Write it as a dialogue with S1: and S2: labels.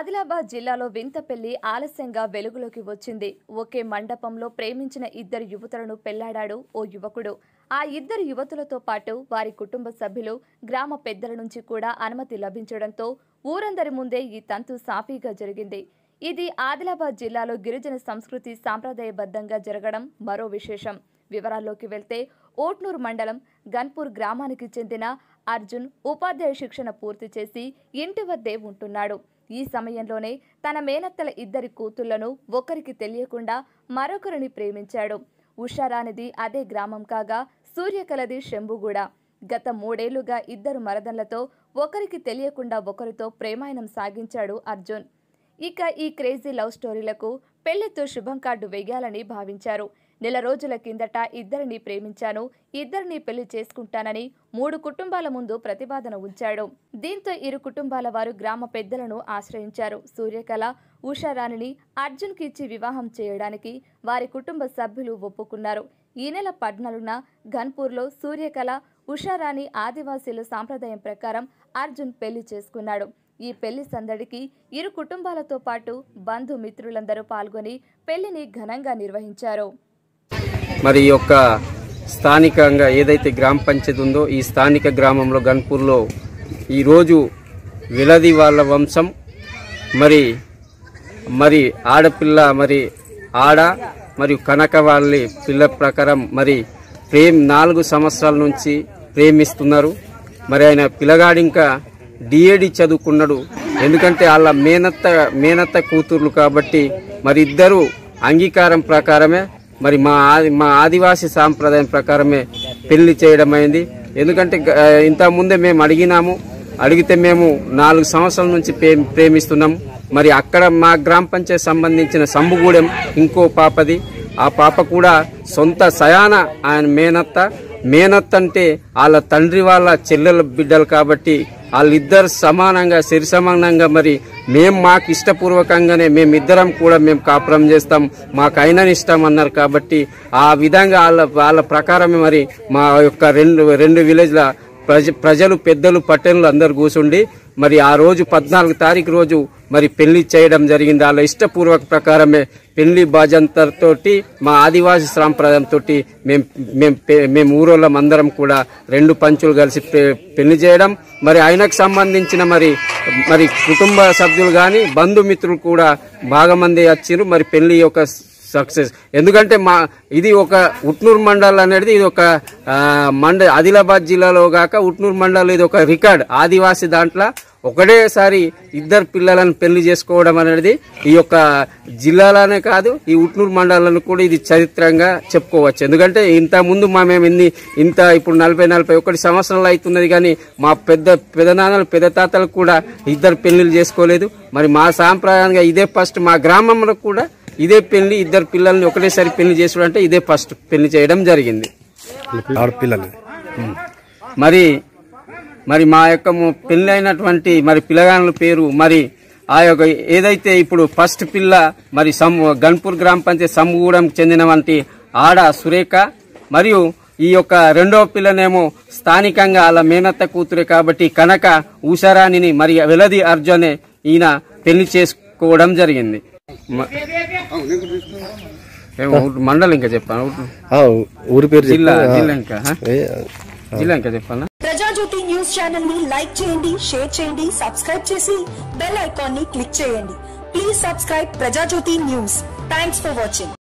S1: ఆదిలాబాద్ జిల్లాలో వింత పెళ్లి ఆలస్యంగా వెలుగులోకి వచ్చింది ఒకే మండపంలో ప్రేమించిన ఇద్దరు యువతులను పెళ్లాడాడు ఓ యువకుడు ఆ ఇద్దరు యువతులతో పాటు వారి కుటుంబ సభ్యులు గ్రామ పెద్దల నుంచి కూడా అనుమతి లభించడంతో ఊరందరి ముందే ఈ తంతు సాఫీగా జరిగింది ఇది ఆదిలాబాద్ జిల్లాలో గిరిజన సంస్కృతి సాంప్రదాయబద్ధంగా జరగడం మరో విశేషం వివరాల్లోకి వెళ్తే ఓట్నూరు మండలం గన్పూర్ గ్రామానికి చెందిన అర్జున్ ఉపాధ్యాయ శిక్షణ పూర్తి చేసి ఇంటి వద్దే ఉంటున్నాడు ఈ సమయంలోనే తన మేనత్తల ఇద్దరి కూతుళ్లను ఒకరికి తెలియకుండా మరొకరిని ప్రేమించాడు ఉషారానిది అదే గ్రామం కాగా సూర్యకలది శంభుగూడ గత మూడేళ్లుగా ఇద్దరు మరదళ్లతో ఒకరికి తెలియకుండా ఒకరితో ప్రేమాయణం సాగించాడు అర్జున్ ఇక ఈ క్రేజీ లవ్ స్టోరీలకు పెళ్లితో శుభం కార్డు వేయాలని భావించారు నెల రోజుల కిందట ఇద్దరిని ప్రేమించాను ఇద్దరిని పెళ్లి చేసుకుంటానని మూడు కుటుంబాల ముందు ప్రతిపాదన ఉంచాడు దీంతో ఇరు కుటుంబాల వారు గ్రామ పెద్దలను ఆశ్రయించారు సూర్యకళ ఉషారాణిని అర్జున్కి ఇచ్చి వివాహం చేయడానికి వారి కుటుంబ సభ్యులు ఒప్పుకున్నారు ఈ నెల పద్నాలుగున ఘన్పూర్లో సూర్యకళ ఉషారాణి ఆదివాసీల సాంప్రదాయం ప్రకారం అర్జున్ పెళ్లి చేసుకున్నాడు ఈ పెళ్లి సందడికి ఇరు కుటుంబాలతో పాటు బంధుమిత్రులందరూ పాల్గొని పెళ్లిని ఘనంగా నిర్వహించారు
S2: మరి ఈ యొక్క స్థానికంగా ఏదైతే గ్రామ పంచాయతీ ఉందో ఈ స్థానిక గ్రామంలో గన్పూర్లో ఈరోజు విలది వాళ్ళ వంశం మరి మరి ఆడపిల్ల మరి ఆడ మరియు కనక వాళ్ళ పిల్ల ప్రకారం మరి ప్రేమ్ నాలుగు సంవత్సరాల నుంచి ప్రేమిస్తున్నారు మరి ఆయన పిల్లగాడు ఇంకా డిఏడి చదువుకున్నాడు ఎందుకంటే వాళ్ళ మేనత్త మేనత్త కూతుర్లు కాబట్టి మరి ఇద్దరు అంగీకారం ప్రకారమే మరి మా ఆది- మా ఆదివాసీ సాంప్రదాయం ప్రకారమే పెళ్లి చేయడం అయింది ఎందుకంటే గ- ఇంత ముందే మేము అడిగినాము అడిగితే మేము నాలుగు సంవత్సరాల నుంచి ప్రే- ప్రేమిస్తున్నాం మరి అక్కడ మా గ్రామ పంచాయతీ సంబంధించిన సంబుగూడెం ఇంకో పాపది ఆ పాప కూడా సొంత సయాన ఆయన మేనత్త మేనత్త అంటే వాళ్ళ తండ్రి వాళ్ళ చెల్లెల బిడ్డలు కాబట్టి వాళ్ళిద్దరు సమానంగా సరి సమానంగా మరి మేము మాకు ఇష్టపూర్వకంగానే మేమిద్దరం కూడా మేము కాపురం చేస్తాం మాకు అయినని ఇష్టం అన్నారు కాబట్టి ఆ విధంగా వాళ్ళ వాళ్ళ ప్రకారమే మరి మా యొక్క రెండు రెండు విలేజ్ల ప్రజ ప్రజలు పెద్దలు పట్టణులు అందరు కూర్చుండి మరి ఆ రోజు పద్నాలుగు తారీఖు రోజు మరి పెళ్లి చేయడం జరిగింది వాళ్ళ ఇష్టపూర్వక ప్రకారమే పెళ్లి బాజంతతోటి మా ఆదివాసీ సాంప్రదాయంతో మేము మేము పె- మేము ఊరోళ్ళం అందరం కూడా రెండు పంచులు కలిసి పె- పెళ్లి చేయడం మరి ఆయనకు సంబంధించిన మరి మరి కుటుంబ సభ్యులు కానీ బంధుమిత్రులు కూడా బాగా మంది వచ్చిర్రు మరి పెళ్లి యొక్క సక్సెస్ ఎందుకంటే మా ఇది ఒక ఉట్నూరు మండల్ అనేది ఇది ఒక ఆ, మండ ఆదిలాబాద్ జిల్లాలో గాక ఉట్నూరు మండల్ ఇది ఒక రికార్డ్ ఆదివాసీ దాంట్లో ఒకటేసారి ఇద్దరు పిల్లలను పెళ్లి చేసుకోవడం అనేది ఈ యొక్క జిల్లాలోనే కాదు ఈ ఉట్నూరు మండలంలో కూడా ఇది చరిత్రంగా చెప్పుకోవచ్చు ఎందుకంటే ఇంత ముందు మా మేము ఇన్ని ఇంత ఇప్పుడు నలభై నలభై ఒకటి సంవత్సరాలు అవుతున్నది కానీ మా పెద్ద పెదనాన్నలు పెద్ద తాతలు కూడా ఇద్దరు పెళ్లిళ్ళు చేసుకోలేదు మరి మా సాంప్రదాయంగా ఇదే ఫస్ట్ మా గ్రామంలో కూడా ఇదే పెళ్లి ఇద్దరు పిల్లల్ని ఒకటేసారి పెళ్లి చేసుడు అంటే ఇదే ఫస్ట్ పెళ్లి చేయడం జరిగింది
S3: ఆడపిల్లలు
S2: మరి మరి మా యొక్క ము- పెళ్లి అయినటువంటి మరి పిల్లగానుల పేరు మరి ఆ యొక్క ఏదైతే ఇప్పుడు ఫస్ట్ పిల్ల మరి సమ్ గన్పూర్ గ్రామ పంచాయతీ సమ్ముగూడెం చెందినవంటి ఆడ సురేఖ మరియు ఈ యొక్క రెండవ పిల్లనేమో స్థానికంగా వాళ్ళ మేనత్త కూతురే కాబట్టి కనక ఊషారాణిని మరి వెలది అర్జునే ఈయన పెళ్లి చేసుకోవడం జరిగింది మ- ఏమో మండలం ఇంకా చెప్పాను
S3: ఆ, ఊరి పేరు చెప్పు.
S2: జిల్లా జిల్లా ఇంకా హ?
S3: ఏ,
S2: జిల్లా ఇంకా చెప్పాలా
S4: ప్రజాజ్యోతి న్యూస్ ఛానల్ ని లైక్ చేయండి షేర్ చేయండి సబ్స్క్రైబ్ చేసి బెల్ ఐకాన్ ని క్లిక్ చేయండి please subscribe Prajajyothi news thanks for watching